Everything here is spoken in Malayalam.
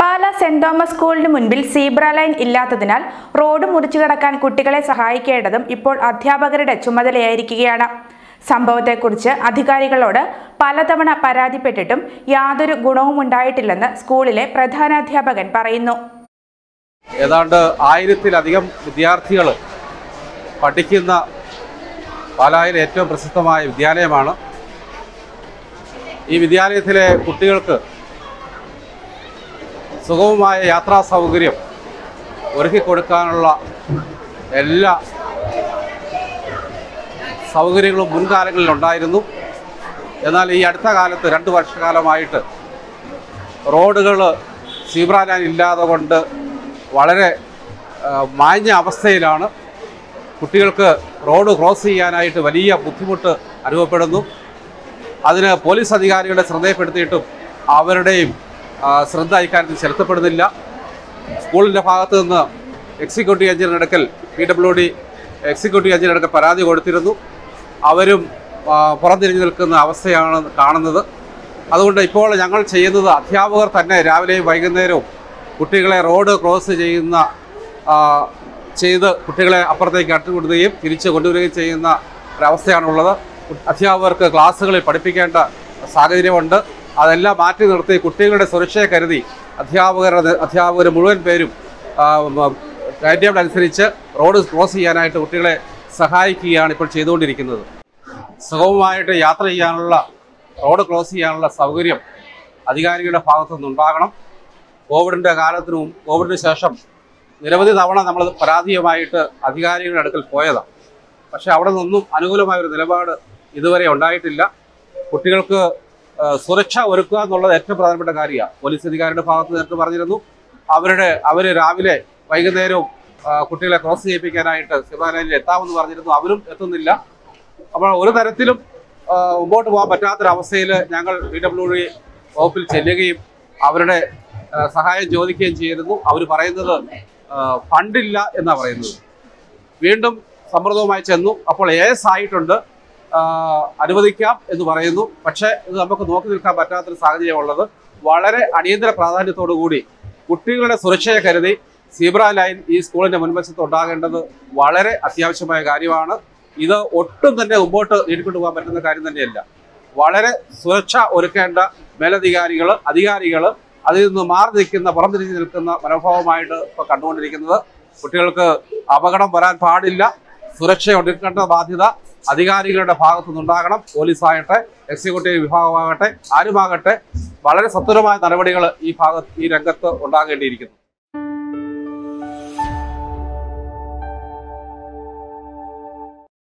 പാല സെന്റ് തോമസ് സ്കൂളിന് മുൻപിൽ സീബ്ര ലൈൻ ഇല്ലാത്തതിനാൽ റോഡ് മുറിച്ചു കടക്കാൻ കുട്ടികളെ സഹായിക്കേണ്ടതും ഇപ്പോൾ അധ്യാപകരുടെ ചുമതലയായിരിക്കുകയാണ് സംഭവത്തെക്കുറിച്ച് അധികാരികളോട് പലതവണ പരാതിപ്പെട്ടിട്ടും യാതൊരു ഗുണവും ഉണ്ടായിട്ടില്ലെന്ന് സ്കൂളിലെ പ്രധാനാധ്യാപകൻ പറയുന്നു ഏതാണ്ട് ആയിരത്തിലധികം വിദ്യാർത്ഥികൾ പഠിക്കുന്ന പാലായിലെ ഏറ്റവും പ്രസിദ്ധമായ വിദ്യാലയമാണ് ഈ വിദ്യാലയത്തിലെ കുട്ടികൾക്ക് സുഗമമായ യാത്രാ സൗകര്യം ഒരുക്കി കൊടുക്കാനുള്ള എല്ലാ സൗകര്യങ്ങളും മുൻകാലങ്ങളിൽ ഉണ്ടായിരുന്നു എന്നാൽ ഈ അടുത്ത കാലത്ത് രണ്ട് വർഷകാലമായിട്ട് റോഡുകൾ സീബ്ര ലൈൻ ഇല്ലാതെ കൊണ്ട് വളരെ ആ, മാഞ്ഞ അവസ്ഥയിലാണ് കുട്ടികൾക്ക് റോഡ് ക്രോസ് ചെയ്യാനായിട്ട് വലിയ ബുദ്ധിമുട്ട് അനുഭവപ്പെടുന്നു അതിന് പോലീസ് അധികാരികളുടെ ശ്രദ്ധയിൽപ്പെടുത്തിയിട്ടും അവരുടെയും ആ, ശ്രദ്ധ ഇക്കാര്യത്തിൽ ചെലുത്തപ്പെടുന്നില്ല സ്കൂളിൻ്റെ ഭാഗത്ത് നിന്ന് എക്സിക്യൂട്ടീവ് എഞ്ചിനീയറടുക്കൽ പി ഡബ്ല്യു ഡി എക്സിക്യൂട്ടീവ് എഞ്ചിനീയറടുക്കൽ പരാതി കൊടുത്തിരുന്നു അവരും ആ, പുറംതിരിഞ്ഞു നിൽക്കുന്ന അവസ്ഥയാണ് കാണുന്നത് അതുകൊണ്ട് ഇപ്പോൾ ഞങ്ങൾ ചെയ്യുന്നത് അധ്യാപകർ തന്നെ രാവിലെയും വൈകുന്നേരവും കുട്ടികളെ റോഡ് ക്രോസ് ചെയ്യുന്ന ആ, ചെയ്ത് കുട്ടികളെ അപ്പുറത്തേക്ക് അട്ടുകൊടുക്കുകയും തിരിച്ച് കൊണ്ടുവരികയും ചെയ്യുന്ന ഒരവസ്ഥയാണുള്ളത് അധ്യാപകർക്ക് ക്ലാസ്സുകളിൽ പഠിപ്പിക്കേണ്ട സാഹചര്യമുണ്ട് അതെല്ലാം മാറ്റി നിർത്തി കുട്ടികളുടെ സുരക്ഷയെ കരുതി അധ്യാപകരുടെ അധ്യാപകർ മുഴുവൻ പേരും ടൈം ടേബിൾ അനുസരിച്ച് റോഡ് ക്രോസ് ചെയ്യാനായിട്ട് കുട്ടികളെ സഹായിക്കുകയാണ് ഇപ്പോൾ ചെയ്തുകൊണ്ടിരിക്കുന്നത് സുഗമമായിട്ട് യാത്ര ചെയ്യാനുള്ള റോഡ് ക്രോസ് ചെയ്യാനുള്ള സൗകര്യം അധികാരികളുടെ ഭാഗത്തു നിന്നുണ്ടാകണം കോവിഡിൻ്റെ കാലത്തിനു മുമ്പ് കോവിഡിന് ശേഷം നിരവധി തവണ നമ്മൾ പരാതിയുമായിട്ട് അധികാരികളുടെ അടുക്കൽ പോയതാണ് പക്ഷേ അവിടെ നിന്നൊന്നും അനുകൂലമായ ഒരു നിലപാട് ഇതുവരെ ഉണ്ടായിട്ടില്ല കുട്ടികൾക്ക് ആ, സുരക്ഷ ഒരുക്കുക എന്നുള്ളത് ഏറ്റവും പ്രധാനപ്പെട്ട കാര്യമാണ് പോലീസ് അധികാരിയുടെ ഭാഗത്ത് നേരത്തെ പറഞ്ഞിരുന്നു അവരുടെ അവർ രാവിലെ വൈകുന്നേരവും ആ, കുട്ടികളെ ക്രോസ് ചെയ്യിപ്പിക്കാനായിട്ട് ശിവാലയിൽ എത്താമെന്ന് പറഞ്ഞിരുന്നു അവരും എത്തുന്നില്ല അപ്പോൾ ഒരു തരത്തിലും ആ, മുമ്പോട്ട് പോകാൻ പറ്റാത്തൊരവസ്ഥയിൽ ഞങ്ങൾ പി ഡബ്ല്യു ഡി വകുപ്പിൽ ചെല്ലുകയും അവരുടെ ആ, സഹായം ചോദിക്കുകയും ചെയ്തിരുന്നു അവർ പറയുന്നത് ആ, ഫണ്ടില്ല എന്നാണ് പറയുന്നത് വീണ്ടും സമ്മർദ്ദവുമായി ചെന്നു അപ്പോൾ എസ് ആയിട്ടുണ്ട് ആ, അനുവദിക്കാം എന്ന് പറയുന്നു പക്ഷേ ഇത് നമുക്ക് നോക്കി നിൽക്കാൻ പറ്റാത്തൊരു സാഹചര്യമുള്ളത് വളരെ അടിയന്തര പ്രാധാന്യത്തോടു കൂടി കുട്ടികളുടെ സുരക്ഷയെ കരുതി സീബ്ര ലൈൻ ഈ സ്കൂളിന്റെ മുൻവശത്ത് ഉണ്ടാകേണ്ടത് വളരെ അത്യാവശ്യമായ കാര്യമാണ് ഇത് ഒട്ടും തന്നെ മുമ്പോട്ട് നീട്ടിക്കൊണ്ടു പോകാൻ പറ്റുന്ന കാര്യം തന്നെയല്ല വളരെ സുരക്ഷ ഒരുക്കേണ്ട മേലധികാരികൾ അധികാരികൾ അതിൽ നിന്ന് മാറി നിൽക്കുന്ന പുറംതിരിഞ്ഞ് നിൽക്കുന്ന മനോഭാവമായിട്ട് ഇപ്പോൾ കണ്ടുകൊണ്ടിരിക്കുന്നത് കുട്ടികൾക്ക് അപകടം വരാൻ പാടില്ല സുരക്ഷ ഒരുക്കേണ്ട ബാധ്യത അധികാരികളുടെ ഭാഗത്തു നിന്നുണ്ടാകണം പോലീസാകട്ടെ എക്സിക്യൂട്ടീവ് വിഭാഗമാകട്ടെ ആരുമാകട്ടെ വളരെ സത്വരമായ നടപടികൾ ഈ ഭാഗത്ത് ഈ രംഗത്ത് ഉണ്ടാകേണ്ടിയിരിക്കുന്നു